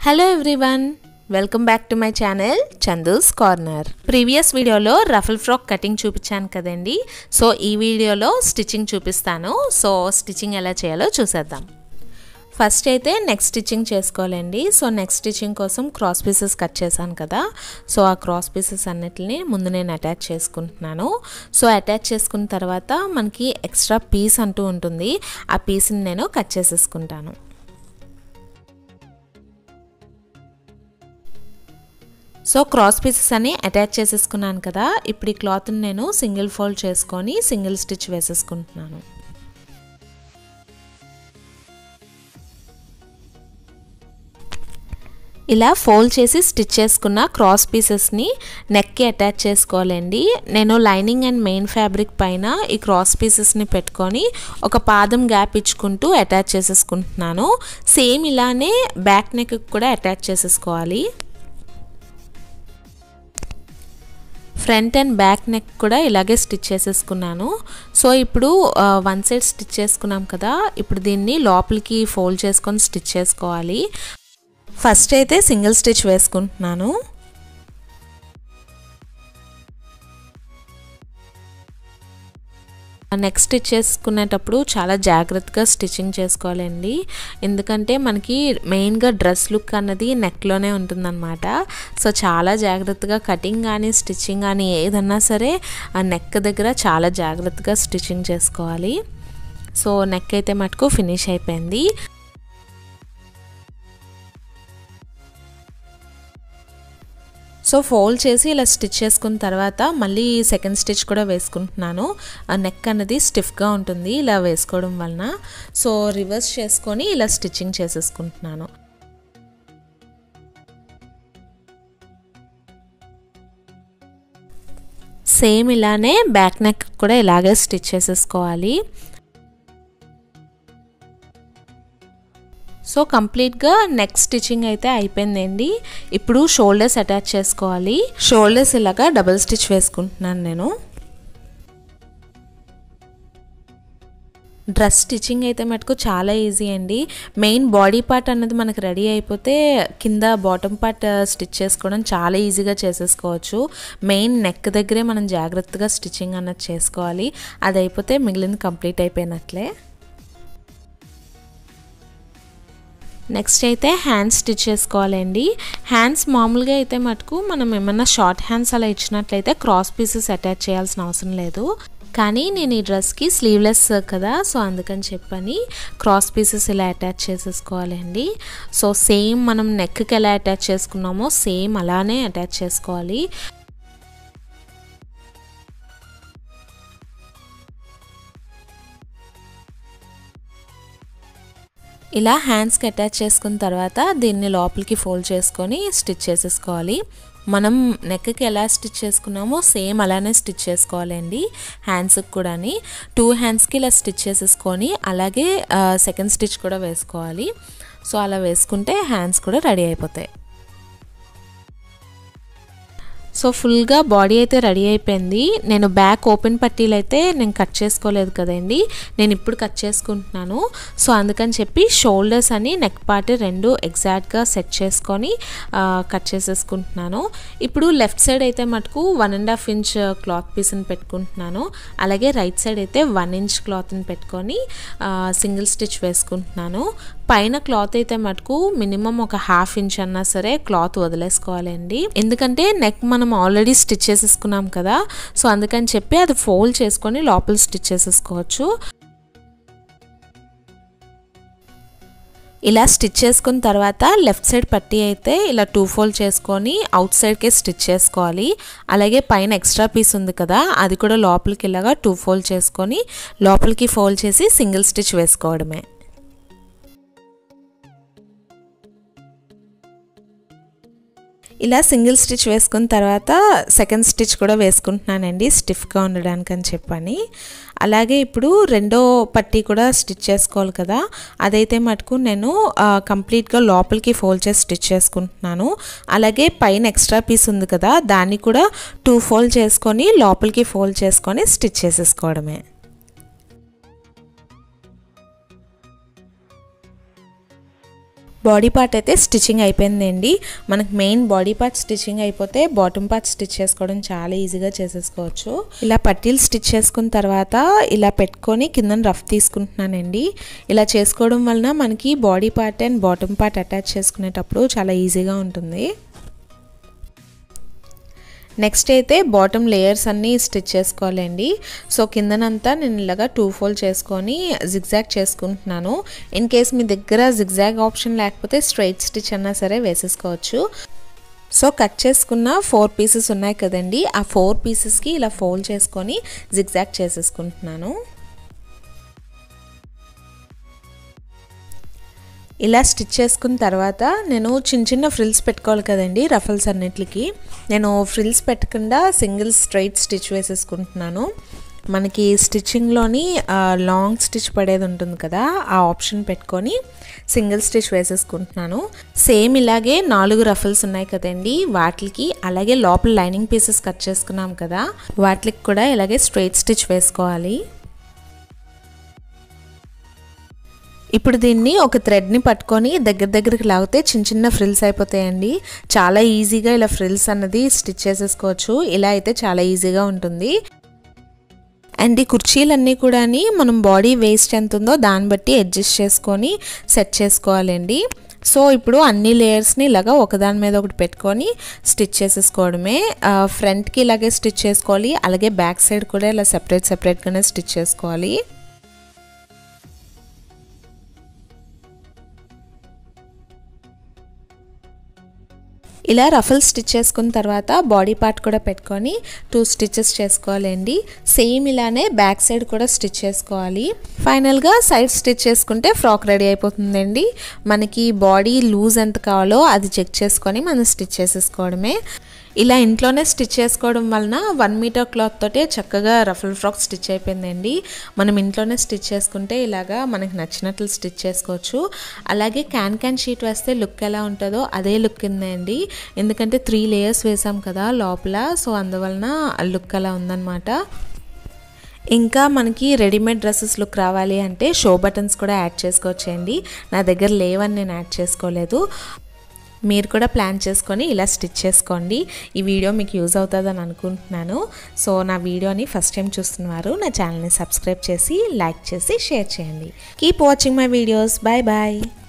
hello everyone welcome back to my channel Chandu's corner previous వీడియోలో ruffle frock cutting చూపించాను కదండి so ఈ వీడియోలో స్టిచ్చింగ్ చూపిస్తాను సో స్టిచ్చింగ్ ఎలా చేయాలో చూసేద్దాం ఫస్ట్ అయితే నెక్ స్టిచ్చింగ్ చేసుకోవాలండి సో నెక్ స్టిచ్చింగ్ కోసం క్రాస్ పీసెస్ కట్ చేశాను కదా సో ఆ క్రాస్ పీసెస్ అన్నిటిని ముందు నేను అటాచ్ చేసుకుంటున్నాను సో అటాచ్ చేసుకున్న తర్వాత మనకి ఎక్స్ట్రా పీస్ అంటూ ఉంటుంది ఆ పీస్ని నేను కట్ చేసేసుకుంటాను సో క్రాస్ పీసెస్ అని అటాచ్ చేసేసుకున్నాను కదా ఇప్పుడు ఈ క్లాత్ని నేను సింగిల్ ఫోల్డ్ చేసుకొని సింగిల్ స్టిచ్ వేసేసుకుంటున్నాను ఇలా ఫోల్డ్ చేసి స్టిచ్ చేసుకున్న క్రాస్ పీసెస్ని నెక్కి అటాచ్ చేసుకోవాలండి నేను లైనింగ్ అండ్ మెయిన్ ఫ్యాబ్రిక్ పైన ఈ క్రాస్ పీసెస్ని పెట్టుకొని ఒక పాదం గ్యాప్ ఇచ్చుకుంటూ అటాచ్ చేసేసుకుంటున్నాను సేమ్ ఇలానే బ్యాక్ నెక్ కూడా అటాచ్ చేసేసుకోవాలి ఫ్రంట్ అండ్ బ్యాక్ నెక్ కూడా ఇలాగే స్టిచ్ చేసేసుకున్నాను సో ఇప్పుడు వన్ సైడ్ స్టిచ్ చేసుకున్నాం కదా ఇప్పుడు దీన్ని లోపలికి ఫోల్డ్ చేసుకొని స్టిచ్ చేసుకోవాలి ఫస్ట్ అయితే సింగిల్ స్టిచ్ వేసుకుంటున్నాను నెక్స్ట్ స్టిచ్ చేసుకునేటప్పుడు చాలా జాగ్రత్తగా స్టిచ్చింగ్ చేసుకోవాలండి ఎందుకంటే మనకి మెయిన్గా డ్రెస్ లుక్ అన్నది నెక్లోనే ఉంటుందన్నమాట సో చాలా జాగ్రత్తగా కటింగ్ కానీ స్టిచ్చింగ్ కానీ ఏదన్నా సరే ఆ నెక్ దగ్గర చాలా జాగ్రత్తగా స్టిచ్చింగ్ చేసుకోవాలి సో నెక్ అయితే మటుకు ఫినిష్ అయిపోయింది సో ఫోల్డ్ చేసి ఇలా స్టిచ్ చేసుకున్న తర్వాత మళ్ళీ సెకండ్ స్టిచ్ కూడా వేసుకుంటున్నాను ఆ నెక్ అనేది స్టిఫ్గా ఉంటుంది ఇలా వేసుకోవడం వలన సో రివర్స్ చేసుకొని ఇలా స్టిచ్చింగ్ చేసేసుకుంటున్నాను సేమ్ ఇలానే బ్యాక్ నెక్ కూడా ఇలాగే స్టిచ్ చేసేసుకోవాలి సో కంప్లీట్గా నెక్ స్టిచ్చింగ్ అయితే అయిపోయిందండి ఇప్పుడు షోల్డర్స్ అటాచ్ చేసుకోవాలి షోల్డర్స్ ఇలాగా డబుల్ స్టిచ్ వేసుకుంటున్నాను నేను డ్రెస్ స్టిచ్చింగ్ అయితే మటుకు చాలా ఈజీ అండి మెయిన్ బాడీ పార్ట్ అన్నది మనకు రెడీ అయిపోతే కింద బాటమ్ పార్ట్ స్టిచ్ చేసుకోవడం చాలా ఈజీగా చేసేసుకోవచ్చు మెయిన్ నెక్ దగ్గరే మనం జాగ్రత్తగా స్టిచ్చింగ్ అన్నది చేసుకోవాలి అది అయిపోతే మిగిలింది కంప్లీట్ అయిపోయినట్లే నెక్స్ట్ అయితే హ్యాండ్స్ స్టిచ్ చేసుకోవాలండి హ్యాండ్స్ మామూలుగా అయితే మటుకు మనం ఏమన్నా షార్ట్ హ్యాండ్స్ అలా ఇచ్చినట్లయితే క్రాస్ పీసెస్ అటాచ్ చేయాల్సిన అవసరం లేదు కానీ నేను ఈ డ్రెస్కి స్లీవ్లెస్ కదా సో అందుకని చెప్పని క్రాస్ పీసెస్ ఇలా అటాచ్ చేసేసుకోవాలండి సో సేమ్ మనం నెక్కి ఎలా అటాచ్ చేసుకున్నామో సేమ్ అలానే అటాచ్ చేసుకోవాలి ఇలా హ్యాండ్స్కి అటాచ్ చేసుకున్న తర్వాత దీన్ని లోపలికి ఫోల్డ్ చేసుకొని స్టిచ్ చేసేసుకోవాలి మనం నెక్కి ఎలా స్టిచ్ చేసుకున్నామో సేమ్ అలానే స్టిచ్ చేసుకోవాలండి హ్యాండ్స్కి కూడా టూ హ్యాండ్స్కి ఇలా స్టిచ్ చేసేసుకొని అలాగే సెకండ్ స్టిచ్ కూడా వేసుకోవాలి సో అలా వేసుకుంటే హ్యాండ్స్ కూడా రెడీ అయిపోతాయి సో ఫుల్గా బాడీ అయితే రెడీ అయిపోయింది నేను బ్యాక్ ఓపెన్ పట్టీలు అయితే నేను కట్ చేసుకోలేదు కదండి నేను ఇప్పుడు కట్ చేసుకుంటున్నాను సో అందుకని చెప్పి షోల్డర్స్ అని నెక్ పార్ట్ రెండు ఎగ్జాక్ట్గా సెట్ చేసుకొని కట్ చేసేసుకుంటున్నాను ఇప్పుడు లెఫ్ట్ సైడ్ అయితే మటుకు one and half inch cloth పీస్ని పెట్టుకుంటున్నాను అలాగే రైట్ సైడ్ అయితే వన్ ఇంచ్ క్లాత్ని పెట్టుకొని సింగిల్ స్టిచ్ వేసుకుంటున్నాను పైన క్లాత్ అయితే మటుకు మినిమం ఒక హాఫ్ ఇంచ్ అన్నా సరే క్లాత్ వదిలేసుకోవాలండి ఎందుకంటే నెక్ మనం ఆల్రెడీ స్టిచ్ చేసేసుకున్నాం కదా సో అందుకని చెప్పి అది ఫోల్డ్ చేసుకొని లోపల స్టిచ్ చేసేసుకోవచ్చు ఇలా స్టిచ్ చేసుకున్న తర్వాత లెఫ్ట్ సైడ్ పట్టీ అయితే ఇలా టూ ఫోల్డ్ చేసుకొని అవుట్ సైడ్కే స్టిచ్ చేసుకోవాలి అలాగే పైన ఎక్స్ట్రా పీస్ ఉంది కదా అది కూడా లోపలికి ఇలాగా టూ ఫోల్డ్ చేసుకొని లోపలికి ఫోల్డ్ చేసి సింగిల్ స్టిచ్ వేసుకోవడమే ఇలా సింగిల్ స్టిచ్ వేసుకున్న తర్వాత సెకండ్ స్టిచ్ కూడా వేసుకుంటున్నానండి స్టిఫ్గా ఉండడానికి అని చెప్పని అలాగే ఇప్పుడు రెండో పట్టీ కూడా స్టిచ్ చేసుకోవాలి కదా అదైతే మటుకు నేను కంప్లీట్గా లోపలికి ఫోల్డ్ చేసి స్టిచ్ చేసుకుంటున్నాను అలాగే పైన ఎక్స్ట్రా పీస్ ఉంది కదా దాన్ని కూడా టూ ఫోల్డ్ చేసుకొని లోపలికి ఫోల్డ్ చేసుకొని స్టిచ్ చేసేసుకోవడమే బాడీ పార్ట్ అయితే స్టిచ్చింగ్ అయిపోయిందండి మనకు మెయిన్ బాడీ పార్ట్ స్టిచ్చింగ్ అయిపోతే బాటమ్ పార్ట్ స్టిచ్ చేసుకోవడం చాలా ఈజీగా చేసేసుకోవచ్చు ఇలా పట్టీలు స్టిచ్ చేసుకున్న తర్వాత ఇలా పెట్టుకొని కింద రఫ్ తీసుకుంటున్నానండి ఇలా చేసుకోవడం వలన మనకి body part and bottom part attach చేసుకునేటప్పుడు చాలా ఈజీగా ఉంటుంది నెక్స్ట్ అయితే బాటమ్ లేయర్స్ అన్నీ స్టిచ్ చేసుకోవాలండి సో కిందనంతా నేను ఇలాగా టూ ఫోల్డ్ చేసుకొని జిగ్జాగ్ చేసుకుంటున్నాను ఇన్ కేస్ మీ దగ్గర జిగ్జాగ్ ఆప్షన్ లేకపోతే స్ట్రైట్ స్టిచ్ అన్నా సరే వేసేసుకోవచ్చు సో కట్ చేసుకున్న ఫోర్ పీసెస్ ఉన్నాయి కదండి ఆ ఫోర్ పీసెస్కి ఇలా ఫోల్డ్ చేసుకొని జిగ్జాగ్ చేసేసుకుంటున్నాను ఇలా స్టిచ్ చేసుకున్న తర్వాత నేను చిన్న చిన్న ఫ్రిల్స్ పెట్టుకోవాలి కదండి రఫల్స్ అన్నిటికి నేను ఫ్రిల్స్ పెట్టకుండా సింగిల్ స్ట్రైట్ స్టిచ్ వేసేసుకుంటున్నాను మనకి స్టిచ్చింగ్లోని లాంగ్ స్టిచ్ పడేది ఉంటుంది కదా ఆ ఆప్షన్ పెట్టుకొని సింగిల్ స్టిచ్ వేసేసుకుంటున్నాను సేమ్ ఇలాగే నాలుగు రఫల్స్ ఉన్నాయి కదండి వాటికి అలాగే లోపల లైనింగ్ పీసెస్ కట్ చేసుకున్నాం కదా వాటికి కూడా ఇలాగే స్ట్రైట్ స్టిచ్ వేసుకోవాలి ఇప్పుడు దీన్ని ఒక థ్రెడ్ని పట్టుకొని దగ్గర దగ్గరికి లాగితే చిన్న చిన్న ఫ్రిల్స్ అయిపోతాయండి చాలా ఈజీగా ఇలా ఫ్రిల్స్ అన్నది స్టిచ్ చేసేసుకోవచ్చు ఇలా అయితే చాలా ఈజీగా ఉంటుంది అండ్ ఈ కుర్చీలన్నీ కూడా మనం బాడీ వేస్ట్ ఎంత ఉందో దాన్ని బట్టి అడ్జస్ట్ చేసుకొని సెట్ చేసుకోవాలండి సో ఇప్పుడు అన్ని లేయర్స్ని ఇలాగా ఒకదాని మీద ఒకటి పెట్టుకొని స్టిచ్ చేసేసుకోవడమే ఫ్రంట్కి ఇలాగే స్టిచ్ చేసుకోవాలి అలాగే బ్యాక్ సైడ్ కూడా ఇలా సెపరేట్ సెపరేట్గానే స్టిచ్ చేసుకోవాలి ఇలా రఫల్ స్టిచ్ చేసుకున్న తర్వాత బాడీ పార్ట్ కూడా పెట్టుకొని టూ స్టిచెస్ చేసుకోవాలండి సేమ్ ఇలానే బ్యాక్ సైడ్ కూడా స్టిచ్ చేసుకోవాలి ఫైనల్గా సైడ్ స్టిచ్ చేసుకుంటే ఫ్రాక్ రెడీ అయిపోతుందండి మనకి బాడీ లూజ్ ఎంత కావాలో అది చెక్ చేసుకొని మనం స్టిచ్ చేసేసుకోవడమే ఇలా ఇంట్లోనే స్టిచ్ చేసుకోవడం వలన వన్ మీటర్ క్లాత్ తోటే చక్కగా రఫల్ ఫ్రాక్ స్టిచ్ అయిపోయిందండి మనం ఇంట్లోనే స్టిచ్ చేసుకుంటే ఇలాగా మనకి నచ్చినట్లు స్టిచ్ చేసుకోవచ్చు అలాగే క్యాన్ క్యాన్ షీట్ వేస్తే లుక్ ఎలా ఉంటుందో అదే లుక్ ఉందండి ఎందుకంటే త్రీ లేయర్స్ వేసాం కదా లోపల సో అందువలన లుక్ అలా ఉందన్నమాట ఇంకా మనకి రెడీమేడ్ డ్రెస్సెస్ లుక్ రావాలి అంటే షో బటన్స్ కూడా యాడ్ చేసుకోవచ్చండి నా దగ్గర లేవని నేను యాడ్ చేసుకోలేదు మీరు కూడా ప్లాన్ చేసుకొని ఇలా స్టిచ్ చేసుకోండి ఈ వీడియో మీకు యూజ్ అవుతుందని అనుకుంటున్నాను సో నా వీడియోని ఫస్ట్ టైం చూస్తున్నవారు నా ఛానల్ని సబ్స్క్రైబ్ చేసి లైక్ చేసి షేర్ చేయండి keep watching my videos bye bye